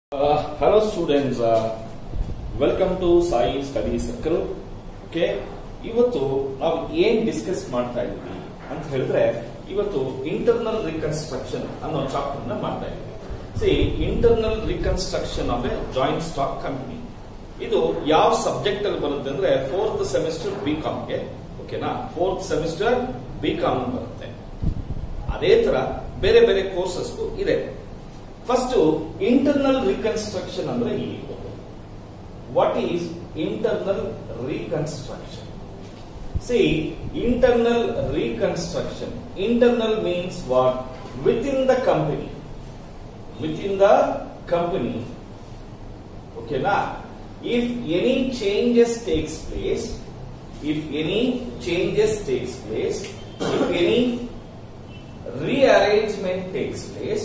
Uh, hello students, uh, welcome to Sai Study Circle. Okay ಇವತ್ತು ನಾವು ಏನ್ discuss ಮಾಡ್ತಾ ಇದ್ವಿ ಅಂತ ಹೇಳಿದ್ರೆ ಇವತ್ತು ಇಂಟರ್ನಲ್ ರಿಕನ್ಸ್ಟ್ರಕ್ಷನ್ ಅನ್ನೋ ಚಾಪ್ಟರ್ ನ ಮಾಡ್ತಾ ಇದ್ವಿ C internal reconstruction of a joint stock company ಇದು ಯಾವ ಸಬ್ಜೆಕ್ಟ್ ಅಲ್ಲಿ ಬರುತ್ತೆ ಅಂದ್ರೆ ಫೋರ್ತ್ ಸೆಮಿಸ್ಟರ್ ಬಿ ಕಾಮ್ಗೆ ಓಕೆನಾ ಫೋರ್ತ್ ಸೆಮಿಸ್ಟರ್ ಬಿ ಕಾಮ್ ಬರುತ್ತೆ ಅದೇ ತರ ಬೇರೆ ಬೇರೆ ಕೋರ್ಸಸ್ಗೂ ಇದೆ ಫಸ್ಟ್ ಇಂಟರ್ನಲ್ ರಿಕನ್ಸ್ಟ್ರಕ್ಷನ್ ಅಂದ್ರೆ ಏನು what is internal reconstruction C internal reconstruction internal means what within the company within the company ಓಕೆನಾ if any changes takes place if any changes takes place if any rearrangement takes place,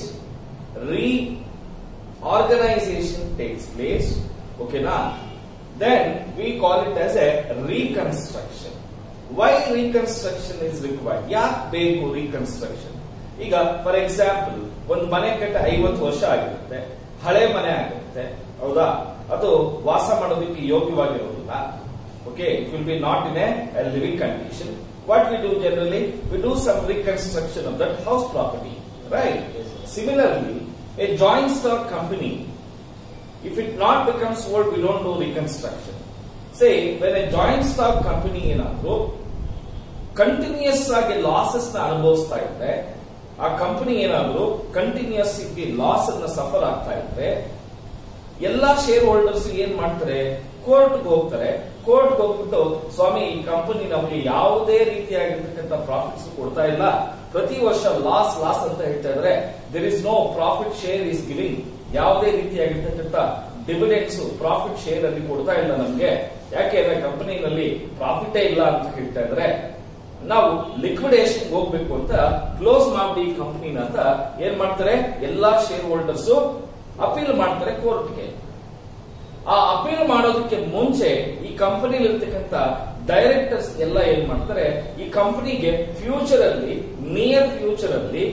reorganization takes place, okay now, then we call it as a reconstruction. Why reconstruction is required? ಯಾಕೆ ಬೇಕು reconstruction? ಈಗ for example ಒಂದು ಮನೆ ಕಟ್ಟ ಐವತ್ತು ವರ್ಷ ಆಗಿರುತ್ತೆ ಹಳೆ ಮನೆ ಆಗಿರುತ್ತೆ ಹೌದಾ ಅದು ವಾಸ ಮಾಡೋದಕ್ಕೆ ಯೋಗ್ಯವಾಗಿರೋದಿಲ್ಲ okay it will be not in a living condition what we do generally, we do some reconstruction of that house property, right? Similarly, a joint stock company, if it not becomes old, we don't do reconstruction. Say, when a joint stock company ಏನಾದ್ರು continuous ಆಗಿ losses ನ ಅನುಭವಿಸ್ತಾ ಇದ್ರೆ ಆ company ಏನಾದ್ರು continuous ಆಗಿ loss ಅನ್ನ suffer ಆಗ್ತಾ ಇದ್ರೆ ಎಲ್ಲಾ ಶೇರ್ ಹೋಲ್ಡರ್ಸ್ ಏನ್ ಮಾಡ್ತಾರೆ ಕೋರ್ಟ್ ಹೋಗ್ತಾರೆ ಕೋರ್ಟ್ ಹೋಗ್ಬಿಟ್ಟು ಸ್ವಾಮಿ ಈ ಕಂಪನಿ ನಮಗೆ ಯಾವುದೇ ರೀತಿಯಾಗಿರ್ತಕ್ಕಂಥ ಪ್ರಾಫಿಟ್ಸ್ ಕೊಡ್ತಾ ಇಲ್ಲ ಪ್ರತಿ ವರ್ಷ ಲಾಸ್ ಲಾಸ್ ಅಂತ ಹೇಳ್ತಾ ಇದ್ರೆ there is no profit share is giving ಯಾವುದೇ ರೀತಿಯಾಗಿರ್ತಕ್ಕಂಥ ಡಿವಿಡೆಂಡ್ಸ್ ಪ್ರಾಫಿಟ್ ಶೇರ್ ಅಲ್ಲಿ ಕೊಡ್ತಾ ಇಲ್ಲ ನಮ್ಗೆ ಯಾಕೆ ಅಂದ್ರೆ ಕಂಪನಿನಲ್ಲಿ ಪ್ರಾಫಿಟೇ ಇಲ್ಲ ಅಂತ ಹೇಳ್ತಾ ಇದ್ರೆ ನಾವು ಲಿಕ್ವಿಡೇಷನ್ ಹೋಗ್ಬೇಕು ಅಂತ ಕ್ಲೋಸ್ ಮಾಡಿ ಈ ಕಂಪನಿನ ಅಂತ ಏನ್ ಮಾಡ್ತಾರೆ ಎಲ್ಲಾ ಶೇರ್ ಹೋಲ್ಡರ್ಸ್ ಅಪೀಲ್ ಮಾಡ್ತಾರೆ ಕೋರ್ಟ್ಗೆ ಆ ಅಪೀಲ್ ಮಾಡೋದಕ್ಕೆ ಮುಂಚೆ ಈ ಕಂಪನಿಲಿ ಇರ್ತಕ್ಕಂಥ ಡೈರೆಕ್ಟರ್ಸ್ ಎಲ್ಲ ಏನ್ ಮಾಡ್ತಾರೆ ಈ ಕಂಪನಿಗೆ ಫ್ಯೂಚರ್ ಅಲ್ಲಿ ನಿಯರ್ ಫ್ಯೂಚರ್ ಅಲ್ಲಿ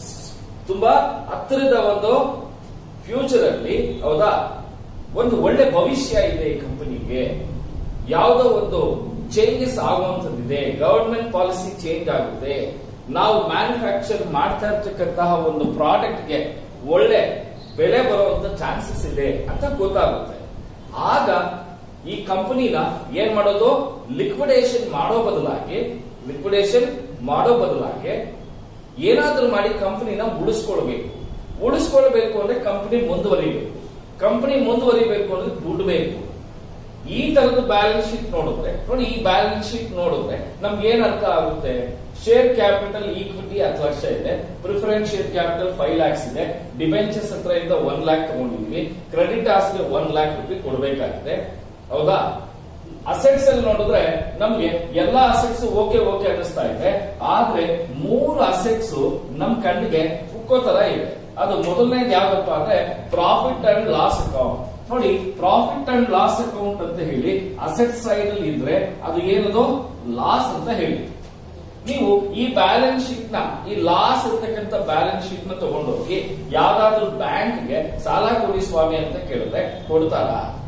ತುಂಬಾ ಹತ್ತಿರದ ಒಂದು ಫ್ಯೂಚರ್ ಅಲ್ಲಿ ಹೌದಾ ಒಂದು ಒಳ್ಳೆ ಭವಿಷ್ಯ ಇದೆ ಈ ಕಂಪನಿಗೆ ಯಾವುದೋ ಒಂದು ಚೇಂಜಸ್ ಆಗುವಂತದ್ದಿದೆ ಗವರ್ಮೆಂಟ್ ಪಾಲಿಸಿ ಚೇಂಜ್ ಆಗುತ್ತೆ ನಾವು ಮ್ಯಾನುಫ್ಯಾಕ್ಚರ್ ಮಾಡ್ತಾ ಇರ್ತಕ್ಕಂತಹ ಒಂದು ಪ್ರಾಡಕ್ಟ್ಗೆ ಒಳ್ಳೆ ಬೆಲೆ ಬರುವಂತ ಚಾನ್ಸಸ್ ಇದೆ ಅಂತ ಗೊತ್ತಾಗುತ್ತೆ ಆಗ ಈ ಕಂಪನಿನ ಏನ್ ಮಾಡೋದು ಲಿಕ್ವಿಡೇಷನ್ ಮಾಡೋ ಬದಲಾಗಿ ಲಿಕ್ವಿಡೇಷನ್ ಮಾಡೋ ಬದಲಾಗಿ ಏನಾದ್ರೂ ಮಾಡಿ ಕಂಪನಿನ ಉಳಿಸ್ಕೊಳ್ಬೇಕು ಉಳಿಸ್ಕೊಳ್ಬೇಕು ಅಂದ್ರೆ ಕಂಪನಿ ಮುಂದುವರಿಬೇಕು ಕಂಪನಿ ಮುಂದುವರಿಬೇಕು ಅಂದ್ರೆ ದುಡ್ಡು ಬೇಕು ಈ ತರದ ಬ್ಯಾಲೆನ್ಸ್ ಶೀಟ್ ನೋಡಿದ್ರೆ ನೋಡಿ ಈ ಬ್ಯಾಲೆನ್ಸ್ ಶೀಟ್ ನೋಡಿದ್ರೆ ನಮ್ಗೆ ಏನ್ ಅರ್ಥ ಆಗುತ್ತೆ ಶೇರ್ ಕ್ಯಾಪಿಟಲ್ ಈಕ್ವಿಟಿ ಹತ್ತು ಲಕ್ಷ ಇದೆ preference share capital five lakhs ಇದೆ ಡಿಬೆಂಚರ್ಸ್ ಹತ್ರ ಇಂದ ಒನ್ ಲ್ಯಾಕ್ ತಗೊಂಡಿದ್ವಿ ಕ್ರೆಡಿಟ್ ಗೆ ಒನ್ ಲ್ಯಾಕ್ ರುಪಿ ಕೊಡಬೇಕಾಗಿದೆ ಹೌದಾ ಅಸೆಟ್ಸ್ ಅಲ್ಲಿ ನೋಡಿದ್ರೆ ನಮ್ಗೆ ಎಲ್ಲಾ ಅಸೆಟ್ಸ್ ಓಕೆ ಓಕೆ ಅನ್ನಿಸ್ತಾ ಇದೆ ಆದ್ರೆ ಮೂರು ಅಸೆಟ್ಸ್ ನಮ್ ಕಣ್ಣಿಗೆ ಉಕ್ಕೋ ತರ ಇದೆ ಅದು ಮೊದಲನೇದು ಯಾವ್ದಪ್ಪ ಅಂದ್ರೆ ಪ್ರಾಫಿಟ್ ಅಂಡ್ ಲಾಸ್ ಅಕೌಂಟ್ ನೋಡಿ ಪ್ರಾಫಿಟ್ ಅಂಡ್ ಲಾಸ್ ಅಕೌಂಟ್ ಅಂತ ಹೇಳಿ ಅಸೆಟ್ ಸೈಡ್ ಅಲ್ಲಿ ಇದ್ರೆ ಅದು ಏನದು ಲಾಸ್ ಅಂತ ಹೇಳಿ ನೀವು ಈ ಬ್ಯಾಲೆನ್ಸ್ ಶೀಟ್ ನ ಈ ಲಾಸ್ ಇರ್ತಕ್ಕಂಥ ಬ್ಯಾಲೆನ್ಸ್ ಶೀಟ್ ನ ತಗೊಂಡೋಗಿ ಯಾವ್ದಾದ್ರು ಬ್ಯಾಂಕ್ಗೆ ಸಾಲ ಕೊಡಿ ಸ್ವಾಮಿ ಅಂತ ಕೇಳಿದ್ರೆ ಕೊಡ್ತಾರ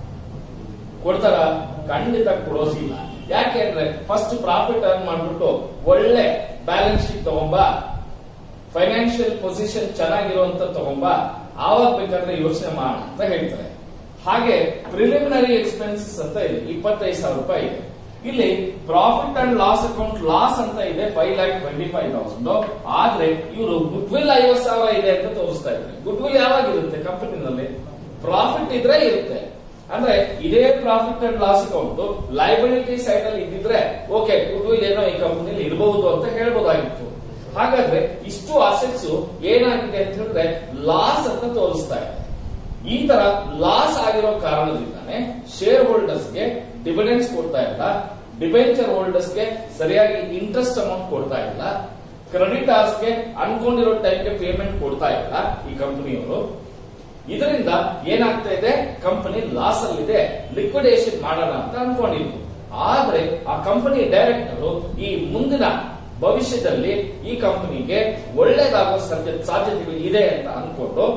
ಕೊಡ್ತಾರ ಖಂಡಿತ ಕೊಡೋದಿಲ್ಲ ಯಾಕೆ ಅಂದ್ರೆ ಫಸ್ಟ್ ಪ್ರಾಫಿಟ್ ಅರ್ನ್ ಮಾಡ್ಬಿಟ್ಟು ಒಳ್ಳೆ ಬ್ಯಾಲೆನ್ಸ್ ಶೀಟ್ ತಗೊಂಬ ಫೈನಾನ್ಷಿಯಲ್ ಪೊಸಿಷನ್ ಚೆನ್ನಾಗಿರುವಂತ ತಗೊಂಬ ಆವಾಗ ಬೇಕಾದ್ರೆ ಯೋಚನೆ ಮಾಡ ಅಂತ ಹೇಳ್ತಾರೆ ಹಾಗೆ ಪ್ರಿಲಿಮಿನರಿ ಎಕ್ಸ್ಪೆನ್ಸಸ್ ಅಂತ ಇದೆ ಇಪ್ಪತ್ತೈದು ಸಾವಿರ ರೂಪಾಯಿ ಇದೆ ಇಲ್ಲಿ profit and loss account loss ಅಂತ ಇದೆ five lakh twenty five thousand ಆದ್ರೆ ಇವರು ಗುಡ್ ವಿಲ್ ಐವತ್ ಸಾವಿರ ಇದೆ ಅಂತ ತೋರಿಸ್ತಾ ಇದ್ದಾರೆ ಗುಡ್ ವಿಲ್ ಯಾವಾಗ ಇರುತ್ತೆ ಕಂಪನಿನಲ್ಲಿ ಪ್ರಾಫಿಟ್ ಇದ್ರೆ ಇರುತ್ತೆ ಅಂದ್ರೆ ಇದೇ profit and loss account liability side ಅಲ್ಲಿ ಇದ್ದಿದ್ರೆ ಓಕೆ ಗುಡ್ ವಿಲ್ ಏನೋ ಈ ಕಂಪನಿಲಿ ಇರಬಹುದು ಅಂತ ಹೇಳ್ಬೋದಾಗಿತ್ತು ಹಾಗಾದ್ರೆ ಇಷ್ಟು ಅಸೆಟ್ಸ್ ಏನಾಗಿದೆ ಅಂತ ಹೇಳಿದ್ರೆ ಲಾಸ್ ಅಂತ ತೋರಿಸ್ತಾ ಇದೆ ಈ ತರ ಲಾಸ್ ಆಗಿರೋ ಕಾರಣದಿಂದಾನೆ ಶೇರ್ ಹೋಲ್ಡರ್ಸ್ಗೆ ಡಿವಿಡೆನ್ಸ್ ಕೊಡ್ತಾ ಇಲ್ಲ ಡಿಬೆಂಚರ್ ಹೋಲ್ಡರ್ಸ್ಗೆ ಸರಿಯಾಗಿ ಇಂಟ್ರೆಸ್ಟ್ ಅಮೌಂಟ್ ಕೊಡ್ತಾ ಇಲ್ಲ ಕ್ರೆಡಿಟರ್ಸ್ಗೆ ಅನ್ಕೊಂಡಿರೋ ಟೈಮ್ಗೆ ಪೇಮೆಂಟ್ ಕೊಡ್ತಾ ಇಲ್ಲ ಈ ಕಂಪನಿಯವರು ಇದರಿಂದ ಏನಾಗ್ತಾ ಇದೆ ಕಂಪನಿ ಲಾಸ್ ಅಲ್ಲಿದೆ ಲಿಕ್ವಿಡೇಷನ್ ಮಾಡೋಣ ಅಂತ ಅನ್ಕೊಂಡಿದ್ರು ಆದ್ರೆ ಆ ಕಂಪನಿ ಡೈರೆಕ್ಟರ್ ಈ ಮುಂದಿನ ಭವಿಷ್ಯದಲ್ಲಿ ಈ ಕಂಪನಿಗೆ ಒಳ್ಳೇದಾಗೋ ಸಾಧ್ಯ- ಸಾಧ್ಯತೆಗಳು ಇದೆ ಅಂತ ಅನ್ಕೊಂಡು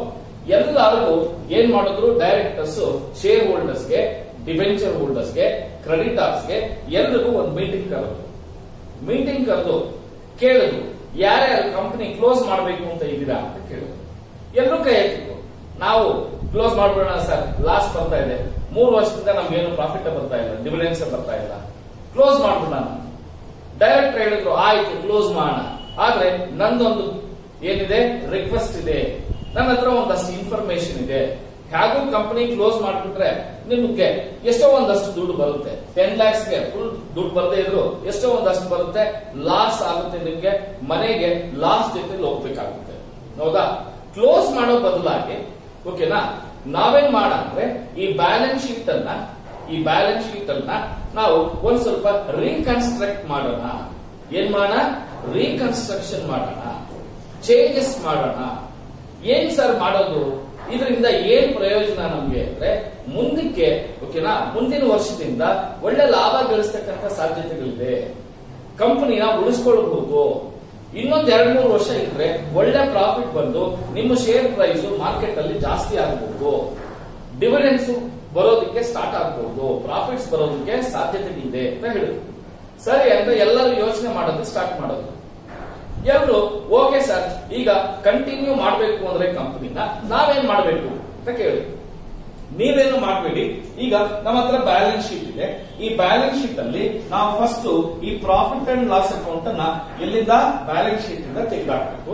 ಎಲ್ಲರಿಗೂ ಏನ್ ಮಾಡಿದ್ರು ಡೈರೆಕ್ಟರ್ಸ್ ಶೇರ್ ಹೋಲ್ಡರ್ಸ್ಗೆ ಡಿಬೆಂಚರ್ ಹೋಲ್ಡರ್ಸ್ಗೆ ಕ್ರೆಡಿಟರ್ಸ್ಗೆ ಎಲ್ರಿಗೂ ಒಂದು ಮೀಟಿಂಗ್ ಕರೆದ್ರು ಮೀಟಿಂಗ್ ಕರೆದು ಕೇಳಿದ್ರು ಯಾರ್ಯಾರು ಕಂಪನಿ ಕ್ಲೋಸ್ ಮಾಡಬೇಕು ಅಂತ ಇದ್ದೀರಾ ಅಂತ ಕೇಳಿದ್ರು ಎಲ್ಲರೂ ಕೈ ಎತ್ತಿದ್ರು ನಾವು ಕ್ಲೋಸ್ ಮಾಡ್ಬಿಡೋಣ ಸರ್ ಲಾಸ್ ಬರ್ತಾ ಇದೆ ಮೂರು ವರ್ಷದಿಂದ ನಮ್ಗೇನು ಪ್ರಾಫಿಟ್ ಬರ್ತಾ ಇಲ್ಲ ಡಿವಿಡೆನ್ಸ್ ಬರ್ತಾ ಇಲ್ಲ ಕ್ಲೋಸ್ ಮಾಡ್ಬಿಡೋಣ ಡೈರೆಕ್ಟರ್ ಹೇಳಿದ್ರು ಆಯ್ತು ಕ್ಲೋಸ್ ಮಾಡೋಣ ಆದ್ರೆ ನಂದೊಂದು ಏನಿದೆ ರಿಕ್ವೆಸ್ಟ್ ಇದೆ ನನ್ನ ಹತ್ರ ಒಂದಷ್ಟು ಇನ್ಫಾರ್ಮೇಶನ್ ಇದೆ ಹೇಗೂ ಕಂಪನಿ ಕ್ಲೋಸ್ ಮಾಡ್ಬಿಟ್ರೆ ನಿಮ್ಗೆ ಎಷ್ಟೋ ಒಂದಷ್ಟು ದುಡ್ಡು ಬರುತ್ತೆ ಟೆನ್ ಲ್ಯಾಕ್ಸ್ ಗೆ ಫುಲ್ ದುಡ್ಡು ಬರದೇ ಇದ್ರು ಎಷ್ಟೋ ಒಂದಷ್ಟು ಬರುತ್ತೆ ಲಾಸ್ ಆಗುತ್ತೆ ನಿಮ್ಗೆ ಮನೆಗೆ ಲಾಸ್ ಜೊತೆ ಹೋಗ್ಬೇಕಾಗುತ್ತೆ ಹೌದಾ ಕ್ಲೋಸ್ ಮಾಡೋ ಬದಲಾಗಿ ಓಕೆನಾ ನಾವೇನ್ ಮಾಡ ಅಂದ್ರೆ ಈ ಬ್ಯಾಲೆನ್ಸ್ ಶೀಟ್ ಅನ್ನ ಈ ಬ್ಯಾಲೆನ್ಸ್ ಶೀಟ್ ಅನ್ನ ನಾವು ಒಂದ್ ಸ್ವಲ್ಪ ರೀಕನ್ಸ್ಟ್ರಕ್ಟ್ ಮಾಡೋಣ ಏನ್ ಮಾಡೋಣ ರೀಕನ್ಸ್ಟ್ರಕ್ಷನ್ ಮಾಡೋಣ ಚೇಂಜಸ್ ಮಾಡೋಣ ಏನ್ ಸರ್ ಮಾಡೋದು ಇದರಿಂದ ಏನ್ ಪ್ರಯೋಜನ ನಮ್ಗೆ ಅಂದ್ರೆ ಮುಂದಕ್ಕೆ ಓಕೆನಾ ಮುಂದಿನ ವರ್ಷದಿಂದ ಒಳ್ಳೆ ಲಾಭ ಗಳಿಸ್ತಕ್ಕಂಥ ಸಾಧ್ಯತೆಗಳಿದೆ ಕಂಪನಿನ ಉಳಿಸ್ಕೊಳ್ಬಹುದು ಇನ್ನೊಂದ್ ಎರಡ್ ಮೂರು ವರ್ಷ ಇದ್ರೆ ಒಳ್ಳೆ ಪ್ರಾಫಿಟ್ ಬಂದು ನಿಮ್ಮ ಶೇರ್ ಪ್ರೈಸ್ ಮಾರ್ಕೆಟ್ ಅಲ್ಲಿ ಜಾಸ್ತಿ ಆಗಬಹುದು ಡಿವಿಡೆನ್ಸ್ ಬರೋದಕ್ಕೆ ಸ್ಟಾರ್ಟ್ ಆಗಬಹುದು ಪ್ರಾಫಿಟ್ಸ್ ಬರೋದಕ್ಕೆ ಸಾಧ್ಯತೆಗಳಿದೆ ಅಂತ ಹೇಳಿದ್ರು ಸರಿ ಅಂತ ಎಲ್ಲರೂ ಯೋಚನೆ ಮಾಡೋದು ಸ್ಟಾರ್ಟ್ ಮಾಡೋದು ಎಲ್ರು ಓಕೆ ಸರ್ ಈಗ ಕಂಟಿನ್ಯೂ ಮಾಡಬೇಕು ಅಂದ್ರೆ ಕಂಪನಿನ ನಾವೇನ್ ಮಾಡಬೇಕು ಅಂತ ಕೇಳಿ ನೀವೇನು ಮಾಡಬೇಡಿ ಈಗ ನಮ್ಮ ಹತ್ರ ಬ್ಯಾಲೆನ್ಸ್ ಶೀಟ್ ಇದೆ ಈ ಬ್ಯಾಲೆನ್ಸ್ ಶೀಟ್ ಅಲ್ಲಿ ನಾವು ಫಸ್ಟ್ ಈ ಪ್ರಾಫಿಟ್ ಅಂಡ್ ಲಾಸ್ ಅಕೌಂಟ್ ಅನ್ನ ಎಲ್ಲಿಂದ ಬ್ಯಾಲೆನ್ಸ್ ಶೀಟ್ ಇಂದ ತೆಗೆದಾಕ್ಬೇಕು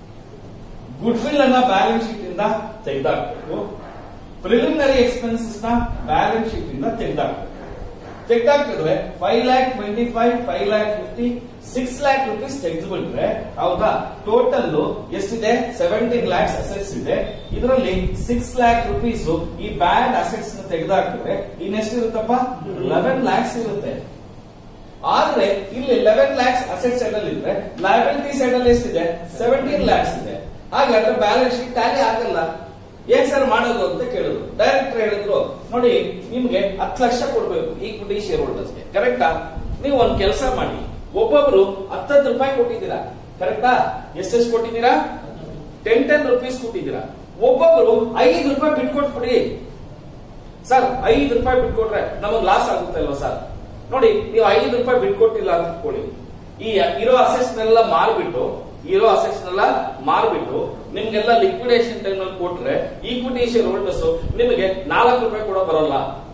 ಗುಡ್ ವಿಲ್ ಅನ್ನ ಬ್ಯಾಲೆನ್ಸ್ ಶೀಟ್ ಇಂದ ತೆಗೆದಾಕ್ಬೇಕು ಪ್ರಿಲಿಮಿನರಿ ಎಕ್ಸ್ಪೆನ್ಸಸ್ ನ ಬ್ಯಾಲೆನ್ಸ್ ಶೀಟ್ ಇಂದ ತೆಗೆದಾಕ್ಬೇಕು ತೆಗ್ದಾಕಿದ್ರೆ five lakh twenty five five lakh fifty six lakh rupees ತೆಗೆದುಬಿಟ್ರೆ ಹೌದಾ ಟೋಟಲ್ ಎಷ್ಟಿದೆ ಸೆವೆಂಟೀನ್ ಲ್ಯಾಕ್ಸ್ ಅಸೆಟ್ಸ್ ಇದೆ ಇದರಲ್ಲಿ ಸಿಕ್ಸ್ ಲ್ಯಾಕ್ ರುಪೀಸ್ ಈ ಬ್ಯಾಡ್ ಅಸೆಟ್ಸ್ ನ ತೆಗೆದಾಕಿದ್ರೆ ಇನ್ನೆಷ್ಟಿರುತ್ತಪ್ಪ ಲೆವೆನ್ ಲ್ಯಾಕ್ಸ್ ಇರುತ್ತೆ ಆದ್ರೆ ಇಲ್ಲಿ ಲೆವೆನ್ ಲ್ಯಾಕ್ಸ್ ಅಸೆಟ್ ಸೈಡ್ ಅಲ್ಲಿ ಇದ್ರೆ ಲಯಬಿಲಿಟಿ ಸೈಡ್ ಅಲ್ಲಿ ಎಷ್ಟಿದೆ ಸೆವೆಂಟೀನ್ ಲ್ಯಾಕ್ಸ್ ಇದೆ ಹಾಗಾದ್ರೆ ಬ್ಯಾಲೆನ್ಸ್ ಶೀಟ್ ಟ್ಯಾಲಿ ಆಗಲ್ಲ ಏನ್ ಸರ್ ಮಾಡೋದು ಅಂತ ಕೇಳಿದ್ರು ಡೈರೆಕ್ಟರ್ ಹೇಳಿದ್ರು ನೋಡಿ ನಿಮ್ಗೆ ಹತ್ತು ಲಕ್ಷ ಕೊಡ್ಬೇಕು ಈಕ್ವಿಟಿ ಶೇರ್ ಹೋಲ್ಡರ್ಸ್ಗೆ ಕರೆಕ್ಟಾ ನೀವು ಒಂದ್ ಕೆಲಸ ಮಾಡಿ ಒಬ್ಬೊಬ್ರು ಹತ್ತತ್ತು ರೂಪಾಯಿ ಕೊಟ್ಟಿದ್ದೀರಾ ಕರೆಕ್ಟಾ ಎಷ್ಟೆಷ್ಟು ಕೊಟ್ಟಿದ್ದೀರಾ ಟೆನ್ ಟೆನ್ ರುಪೀಸ್ ಕೊಟ್ಟಿದ್ದೀರಾ ಒಬ್ಬೊಬ್ರು ಐದು ರೂಪಾಯಿ ಬಿಟ್ಕೊಟ್ಬಿಡಿ ಸರ್ ಐದು ರೂಪಾಯಿ ಬಿಟ್ಕೊಟ್ರೆ ನಮಗ್ ಲಾಸ್ ಆಗುತ್ತೆ ಅಲ್ವಾ ಸರ್ ನೋಡಿ ನೀವು ಐದು ರೂಪಾಯಿ ಬಿಟ್ಕೊಟ್ಟಿಲ್ಲ ಅಂತ ಇಟ್ಕೊಳ್ಳಿ ಈ ಇರೋ ಅಸೆಟ್ಸ್ನೆಲ್ಲ ಮಾರ್ಬಿಟ್ಟು ಇರೋ ಅಸೆಟ್ಸ್ನೆಲ್ಲ ಮಾರ್ಬಿಟ್ಟು ನಿಮ್ಗೆಲ್ಲ ಲಿಕ್ವಿಡೇಷನ್ ಟೈಮ್ ಅಲ್ಲಿ ಕೊಟ್ರೆ ಈಕ್ವಿಟಿ ಶೇರ್ ಹೋಲ್ಡರ್ಸ್ ನಿಮಗೆ ನಾಲ್ಕು ರೂಪಾಯಿ ಕೂಡ ಬರೋಲ್ಲ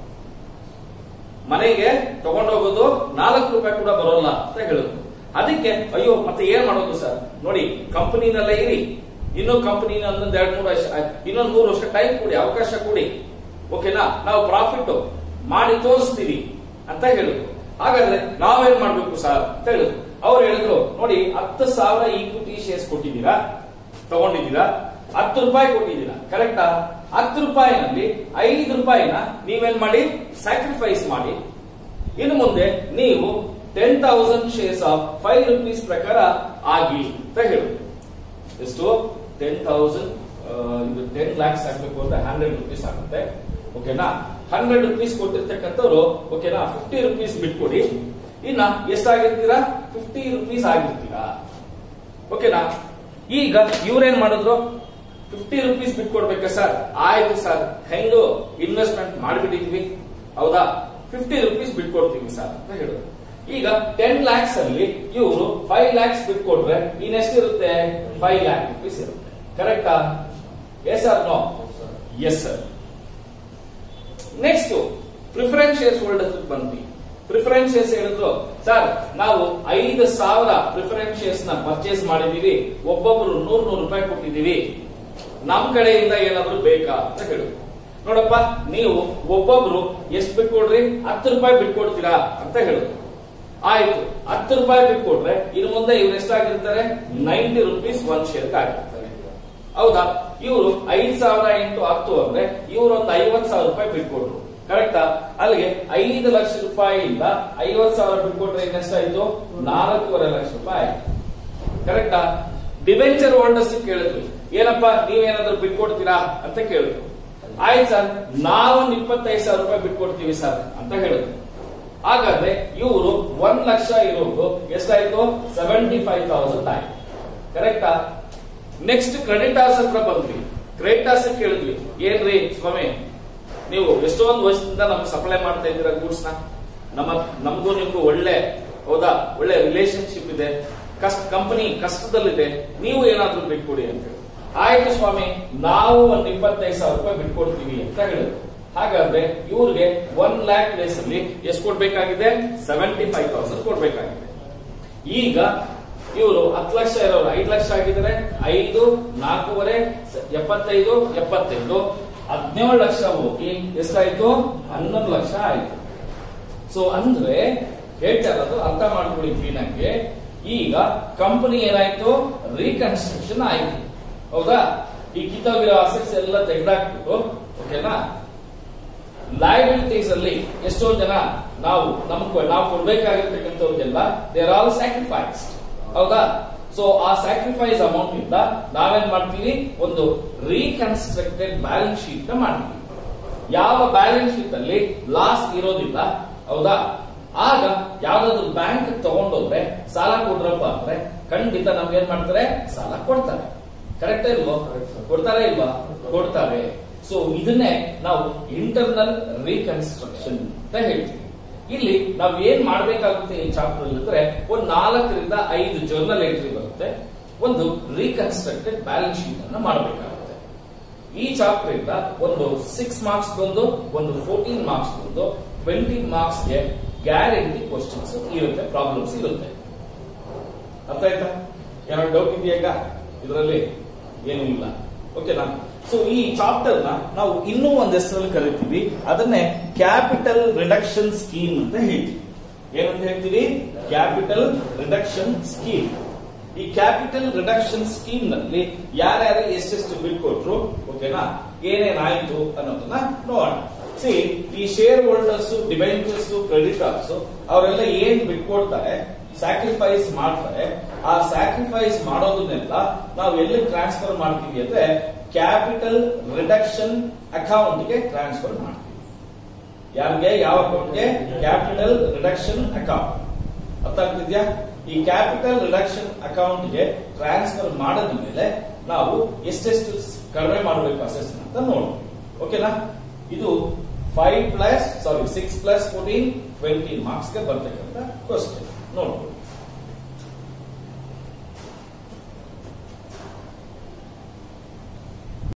ಮನೆಗೆ ತಗೊಂಡೋಗೋದು ನಾಲ್ಕು ರೂಪಾಯಿ ಕೂಡ ಬರೋಲ್ಲ ಅಂತ ಹೇಳಿದ್ರು ಅದಕ್ಕೆ ಅಯ್ಯೋ ಮತ್ತೆ ಏನ್ ಮಾಡೋದು ಸರ್ ನೋಡಿ ಕಂಪನಿನಲ್ಲೇ ಇರಿ ಇನ್ನೂ ಕಂಪನಿನ ಒಂದೊಂದ್ ಎರಡ್ ಮೂರು ವರ್ಷ ಇನ್ನೊಂದ್ ಮೂರು ವರ್ಷ ಟೈಮ್ ಕೊಡಿ ಅವಕಾಶ ಕೊಡಿ ಓಕೆನಾ ನಾವು ಪ್ರಾಫಿಟ್ ಮಾಡಿ ತೋರಿಸ್ತೀವಿ ಅಂತ ಹೇಳಿದ್ರು ಹಾಗಾದ್ರೆ ನಾವೇನ್ ಮಾಡ್ಬೇಕು ಸರ್ ಅಂತ ಹೇಳಿದ್ರು ಅವ್ರು ಹೇಳಿದ್ರು ನೋಡಿ ಹತ್ತು ಸಾವಿರ ಈಕ್ವಿಟಿ ಶೇರ್ಸ್ ಕೊಟ್ಟಿದ್ದೀರಾ ತಗೊಂಡಿದ್ದೀರಾ ಹತ್ತು ರೂಪಾಯಿ ಕೊಟ್ಟಿದ್ದೀರಾ ಕರೆಕ್ಟಾ ಹತ್ತು ರೂಪಾಯಿನಲ್ಲಿ ಐದು ರೂಪಾಯಿನ ನೀವೇನ್ ಮಾಡಿ ಸ್ಯಾಕ್ರಿಫೈಸ್ ಮಾಡಿ ಇನ್ನು ಮುಂದೆ ನೀವು ten thousand shares of five rupees ಪ್ರಕಾರ ಆಗಿ ಅಂತ ಹೇಳಿದ್ರು ಎಷ್ಟು ಟೆನ್ ತೌಸಂಡ್ ಇದು ಟೆನ್ ಲ್ಯಾಕ್ಸ್ ಆಗ್ಬೇಕು ಅಂದ್ರೆ ಹಂಡ್ರೆಡ್ ರುಪೀಸ್ ಆಗುತ್ತೆ ಓಕೆನಾ ಹಂಡ್ರೆಡ್ ರುಪೀಸ್ ಕೊಟ್ಟಿರ್ತಕ್ಕಂಥವ್ರು ಓಕೆನಾ ಫಿಫ್ಟಿ ರುಪೀಸ್ ಬಿಟ್ಕೊಡಿ ಇನ್ನ ಎಷ್ಟಾಗಿರ್ತೀರಾ ಫಿಫ್ಟಿ ರುಪೀಸ್ ಆಗಿರ್ತೀರಾ ಓಕೆನಾ ಈಗ ಇವ್ರೇನ್ ಮಾಡಿದ್ರು ಫಿಫ್ಟಿ ರುಪೀಸ್ ಬಿಟ್ಕೊಡ್ಬೇಕಾ ಸರ್ ಆಯ್ತು ಸರ್ ಹೆಂಗು ಇನ್ವೆಸ್ಟ್ಮೆಂಟ್ ಮಾಡಿಬಿಟ್ಟಿದ್ವಿ ಹೌದಾ ಫಿಫ್ಟಿ ರುಪೀಸ್ ಬಿಟ್ಕೊಡ್ತೀವಿ ಸರ್ ಅಂತ ಹೇಳಿದ್ರು ಈಗ ಟೆನ್ ಲ್ಯಾಕ್ಸ್ ಅಲ್ಲಿ ಇವರು ಫೈವ್ ಲ್ಯಾಕ್ಸ್ ಬಿಟ್ಕೊಟ್ರೆ ಇನ್ನೆಷ್ಟಿರುತ್ತೆ ಫೈವ್ ಲ್ಯಾಕ್ ರುಪೀಸ್ ಇರುತ್ತೆ ಕರೆಕ್ಟಾ yes or no yes sir next preference shares holders ಬಂದ್ವಿ ಪ್ರಿಫರೆನ್ಸ್ ಶೇರ್ಸ್ ಹೇಳಿದ್ರು ಸರ್ ನಾವು ಐದು ಸಾವಿರ ಪ್ರಿಫರೆನ್ಸ್ ಶೇರ್ಸ್ ನ ಪರ್ಚೇಸ್ ಮಾಡಿದೀವಿ ಒಬ್ಬೊಬ್ರು ನೂರ್ ನೂರು ರೂಪಾಯಿ ಕೊಟ್ಟಿದೀವಿ ನಮ್ ಕಡೆಯಿಂದ ಏನಾದ್ರು ಬೇಕಾ ಅಂತ ಹೇಳಿದ್ರು ನೋಡಪ್ಪ ನೀವು ಒಬ್ಬೊಬ್ರು ಎಷ್ಟು ಬಿಟ್ಕೊಡ್ರಿ ಹತ್ತು ರೂಪಾಯಿ ಬಿಟ್ಕೊಡ್ತೀರಾ ಅಂತ ಹೇಳಿದ್ರು ಆಯ್ತು ಹತ್ತು ರೂಪಾಯಿ ಬಿಟ್ಕೊಟ್ರೆ ಇನ್ನು ಮುಂದೆ ಇವ್ರು ಎಷ್ಟಾಗಿರ್ತಾರೆ ನೈಂಟಿ ರುಪೀಸ್ ಒಂದ್ ಶೇರ್ ಆಗಿರ್ತಾರೆ ಹೌದಾ ಇವರು ಐದ್ ಸಾವಿರ ಇಂಟು ಹತ್ತು ಅಂದ್ರೆ ಇವರು ಒಂದು ಐವತ್ ಸಾವಿರ ರೂಪಾಯಿ ಬಿಟ್ಕೊಟ್ರು ಕರೆಕ್ಟಾ ಅಲ್ಲಿಗೆ ಐದು ಲಕ್ಷ ರೂಪಾಯಿಯಿಂದ ಐವತ್ ಸಾವಿರ ಬಿಟ್ಕೊಟ್ರೆ ಇನ್ನೆಷ್ಟಾಯ್ತು ನಾಲ್ಕೂವರೆ ಲಕ್ಷ ರೂಪಾಯಿ ಆಯ್ತು ಕರೆಕ್ಟಾ ಡಿವೆಂಚರ್ ಹೋಲ್ಡರ್ಸ್ ಕೇಳಿದ್ರು ಏನಪ್ಪಾ ನೀವೇನಾದ್ರೂ ಬಿಟ್ಕೊಡ್ತೀರಾ ಅಂತ ಕೇಳಿದ್ರು ಆಯ್ತು ಸರ್ ನಾವೊಂದು ಇಪ್ಪತ್ತೈದು ಸಾವಿರ ರೂಪಾಯಿ ಬಿಟ್ಕೊಡ್ತೀವಿ ಸರ್ ಅಂತ ಹೇಳಿದ್ರು ಹಾಗಾದ್ರೆ ಇವರು ಒಂದ್ ಲಕ್ಷ ಇರೋದು ಎಷ್ಟಾಯ್ತು ಸೆವೆಂಟಿ ಫೈವ್ ತೌಸಂಡ್ ಆಯ್ತು ಕರೆಕ್ಟಾ ನೆಕ್ಸ್ಟ್ ಕ್ರೆಡಿಟರ್ಸ್ ಹತ್ರ ಬಂದ್ವಿ ಕ್ರೇಟಾಸ್ ಕೇಳಿದ್ವಿ ಏನ್ರಿ ಸ್ವಾಮಿ ನೀವು ಎಷ್ಟೊಂದು ವರ್ಷದಿಂದ ನಮ್ಗೆ ಸಪ್ಲೈ ಮಾಡ್ತಾ ಇದ್ದೀರಾ ಗೂಡ್ಸ್ ನ ನಮ್ಮ ನಮಗೂ ನಿಮ್ಗೂ ಒಳ್ಳೆ ಹೌದಾ ಒಳ್ಳೆ ರಿಲೇಶನ್ಶಿಪ್ ಇದೆ ಕಷ್ಟ ಕಂಪನಿ ಕಷ್ಟದಲ್ಲಿದೆ ನೀವು ಏನಾದ್ರೂ ಬಿಟ್ಕೊಡಿ ಅಂತ ಹೇಳಿ ಆಯ್ತು ಸ್ವಾಮಿ ನಾವು ಒಂದ್ ಇಪ್ಪತ್ತೈದು ಸಾವಿರ ರೂಪಾಯಿ ಬಿಟ್ಕೊಡ್ತೀವಿ ಅಂತ ಹೇಳಿದ್ರು ಹಾಗಾದ್ರೆ ಇವ್ರಿಗೆ ಒನ್ ಲ್ಯಾಕ್ ಪ್ಲೇಸ್ ಅಲ್ಲಿ ಎಷ್ಟು ಕೊಡ್ಬೇಕಾಗಿದೆ ಸೆವೆಂಟಿ ಫೈವ್ ತೌಸಂಡ್ ಕೊಡ್ಬೇಕಾಗಿದೆ ಈಗ ಇವರು ಹತ್ತು ಲಕ್ಷ ಇರೋರು ಐದು ಲಕ್ಷ ಆಗಿದ್ರೆ ಐದು ನಾಲ್ಕೂವರೆ ಸ- ಎಪ್ಪತ್ತೈದು ಎಪ್ಪತ್ತೈದು ಹದಿನೇಳು ಲಕ್ಷ ಹೋಗಿ ಎಷ್ಟಾಯ್ತು ಹನ್ನೊಂದು ಲಕ್ಷ ಆಯ್ತು ಸೊ ಅಂದ್ರೆ ಹೇಳ್ತಾ ಇರೋದು ಅರ್ಥ ಮಾಡ್ಕೊಳ್ಳಿ ಕ್ಲೀನ್ ಆಗಿ ಈಗ ಕಂಪನಿ ಏನಾಯ್ತು ರೀಕನ್ಸ್ಟ್ರಕ್ಷನ್ ಆಯ್ತು ಹೌದಾ ಈ ಕಿತ್ತೋಗಿರೋ ಅಸೆಟ್ಸ್ ಎಲ್ಲ ತೆಗೆದಾಕ್ಬಿಟ್ಟು ಓಕೆನಾ ಲಯಬಿಲಿಟೀಸ್ ಅಲ್ಲಿ ಎಷ್ಟೋ ಜನ ನಾವು ನಮ್ಗೆ ನಾವು ಕೊಡ್ಬೇಕಾಗಿರ್ತಕ್ಕಂಥವ್ರಿಗೆಲ್ಲ ದೇರ್ ಆಲ್ ಸ್ಯಾಕ್ರಿಫೈಸ್ಡ್ ಹೌದಾ ಸೊ ಆ ಸ್ಯಾಕ್ರಿಫೈಸ್ ಅಮೌಂಟ್ ಇಂದ ನಾವೇನ್ ಮಾಡ್ತೀವಿ ಒಂದು ರೀಕನ್ಸ್ಟ್ರಕ್ಟೆಡ್ ಬ್ಯಾಲೆನ್ಸ್ ಶೀಟ್ ನ ಮಾಡ್ತೀವಿ ಯಾವ ಬ್ಯಾಲೆನ್ಸ್ ಶೀಟ್ ಅಲ್ಲಿ ಲಾಸ್ ಇರೋದಿಲ್ಲ ಹೌದಾ ಆಗ ಯಾವ್ದಾದ್ರು ಬ್ಯಾಂಕ್ ತಗೊಂಡೋದ್ರೆ ಸಾಲ ಕೊಡ್ರಪ್ಪ ಅಂದ್ರೆ ಖಂಡಿತ ನಮ್ಗೆ ಏನ್ ಮಾಡ್ತಾರೆ ಸಾಲ ಕೊಡ್ತಾರೆ ಕರೆಕ್ಟ್ ಇಲ್ವೋ ಕೊಡ್ತಾರೆ ಇಲ್ವಾ ಕೊಡ್ತಾರೆ ಸೊ ಇದನ್ನೇ ನಾವು ಇಂಟರ್ನಲ್ ರೀಕನ್ಸ್ಟ್ರಕ್ಷನ್ ಅಂತ ಹೇಳ್ತೀವಿ ಇಲ್ಲಿ ನಾವು ಏನ್ ಮಾಡ್ಬೇಕಾಗುತ್ತೆ ಈ ಚಾಪ್ಟರ್ ಅಂದ್ರೆ ಒಂದ್ ನಾಲ್ಕರಿಂದ ಐದು ಜರ್ನಲ್ ಎಂಟ್ರಿ ಬರುತ್ತೆ ಒಂದು ರೀಕನ್ಸ್ಟ್ರಕ್ಟೆಡ್ ಬ್ಯಾಲೆನ್ಸ್ ಶೀಟ್ ಅನ್ನ ಮಾಡಬೇಕಾಗುತ್ತೆ ಈ ಚಾಪ್ಟರ್ ಇಂದ ಒಂದು ಸಿಕ್ಸ್ ಮಾರ್ಕ್ಸ್ ಬಂದು ಒಂದು ಫೋರ್ಟೀನ್ ಮಾರ್ಕ್ಸ್ ಬಂದು ಟ್ವೆಂಟಿ ಮಾರ್ಕ್ಸ್ ಗೆ ಗ್ಯಾರಂಟಿ ಕ್ವಶನ್ಸ್ ಇರುತ್ತೆ ಪ್ರಾಬ್ಲಮ್ಸ್ ಇರುತ್ತೆ ಅರ್ಥ ಆಯ್ತಾ ಏನಾದ್ರು ಡೌಟ್ ಇದೆಯಾ ಇದರಲ್ಲಿ ಏನೂ ಇಲ್ಲ ಓಕೆನಾ ಸೊ ಈ ಚಾಪ್ಟರ್ ನ ನಾವು ಇನ್ನೂ ಒಂದ್ ಹೆಸರಲ್ಲಿ ಕರಿತೀವಿ ಅದನ್ನೇ ಕ್ಯಾಪಿಟಲ್ ರಿಡಕ್ಷನ್ ಸ್ಕೀಮ್ ಅಂತ ಹೇಳ್ತೀವಿ ಏನಂತ ಹೇಳ್ತೀವಿ ಕ್ಯಾಪಿಟಲ್ ರಿಡಕ್ಷನ್ ಸ್ಕೀಮ್ ಈ ಕ್ಯಾಪಿಟಲ್ ರಿಡಕ್ಷನ್ ಸ್ಕೀಮ್ ನಲ್ಲಿ ಯಾರ್ಯಾರು ಎಷ್ಟೆಷ್ಟು ಬಿಲ್ ಕೊಟ್ರು ಓಕೆನಾ ಏನೇನಾಯ್ತು ಅನ್ನೋದನ್ನ ನೋಡೋಣ ಸಿ ಈ ಶೇರ್ ಹೋಲ್ಡರ್ಸ್ ಡಿಬೆಂಚರ್ಸ್ ಕ್ರೆಡಿಟರ್ಸ್ ಅವರೆಲ್ಲ ಏನ್ ಬಿಟ್ಕೊಡ್ತಾರೆ ಸ್ಯಾಕ್ರಿಫೈಸ್ ಮಾಡ್ತಾರೆ ಆ ಸ್ಯಾಕ್ರಿಫೈಸ್ ಮಾಡೋದನ್ನೆಲ್ಲ ನಾವು ಎಲ್ಲಿ ಟ್ರಾನ್ಸ್ಫರ್ ಮಾಡ್ತೀವಿ ಅಂದ್ರೆ ಕ್ಯಾಪಿಟಲ್ ರಿಡಕ್ಷನ್ ಅಕೌಂಟ್ ಗೆ ಟ್ರಾನ್ಸ್ಫರ್ ಮಾಡ್ತೀವಿ ಯಾರಿಗೆ ಯಾವ ಅಕೌಂಟ್ಗೆ ಕ್ಯಾಪಿಟಲ್ ರಿಡಕ್ಷನ್ ಅಕೌಂಟ್ ಅರ್ಥ ಆಗ್ತಿದ್ಯಾ ಈ ಕ್ಯಾಪಿಟಲ್ ರಿಡಕ್ಷನ್ ಅಕೌಂಟ್ ಗೆ ಟ್ರಾನ್ಸ್ಫರ್ ಮಾಡದ ಮೇಲೆ ನಾವು ಎಷ್ಟೆಷ್ಟು ಕಡಿಮೆ ಮಾಡಬೇಕು ಅಸೆಸ್ ಅಂತ ನೋಡ್ತೀವಿ ಓಕೆನಾ ಇದು five plus sorry six plus fourteen twenty marks ಗೆ ಬರ್ತಕ್ಕಂಥ ಕ್ವಶನ್ ನೋಡ್ಬೋದು